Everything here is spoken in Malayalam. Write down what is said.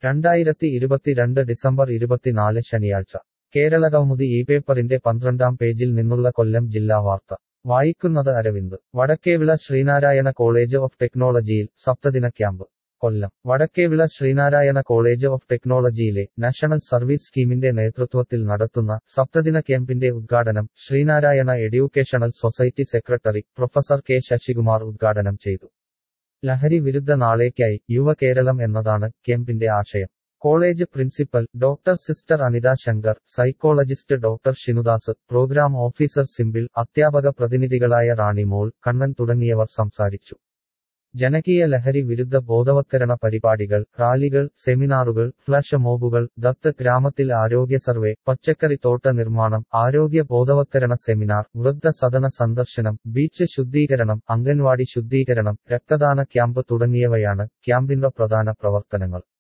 രണ്ടായിരത്തി ഇരുപത്തിരണ്ട് ഡിസംബർ ഇരുപത്തിനാല് ശനിയാഴ്ച കേരളകൗമുദി ഈ പേപ്പറിന്റെ പന്ത്രണ്ടാം പേജിൽ നിന്നുള്ള കൊല്ലം ജില്ലാ വാർത്ത വായിക്കുന്നത് അരവിന്ദ് വടക്കേവിള ശ്രീനാരായണ കോളേജ് ഓഫ് ടെക്നോളജിയിൽ സപ്തദിന camp Kollam Vadakkevila Sreenarayana college of ടെക്നോളജിയിലെ നാഷണൽ സർവീസ് സ്കീമിന്റെ നേതൃത്വത്തിൽ നടത്തുന്ന സപ്തദിന ക്യാമ്പിന്റെ ഉദ്ഘാടനം Sreenarayana educational society secretary professor K Sasikumar ഉദ്ഘാടനം ചെയ്തു ലഹരി വിരുദ്ധ നാളേക്കായി യുവകേരളം എന്നതാണ് ക്യാമ്പിന്റെ ആശയം college principal doctor sister Anitha Sankar psychologist doctor Shinudas programme officer സിംബിൾ അധ്യാപക പ്രതിനിധികളായ റാണി മോൾ കണ്ണൻ തുടങ്ങിയവർ സംസാരിച്ചു ജനകീയ ലഹരി വിരുദ്ധ ബോധവത്കരണ പരിപാടികൾ റാലികൾ സെമിനാറുകൾ ഫ്ലാഷ് മോബുകൾ ദത്ത് ഗ്രാമത്തിൽ ആരോഗ്യ സർവേ പച്ചക്കറി തോട്ട നിർമ്മാണം ആരോഗ്യ ബോധവത്കരണ സെമിനാർ വൃദ്ധ സദന സന്ദർശനം ബീച്ച് ശുദ്ധീകരണം അംഗൻവാടി ശുദ്ധീകരണം രക്തദാന ക്യാമ്പ് തുടങ്ങിയവയാണ് ക്യാമ്പിന്റെ പ്രധാന പ്രവർത്തനങ്ങൾ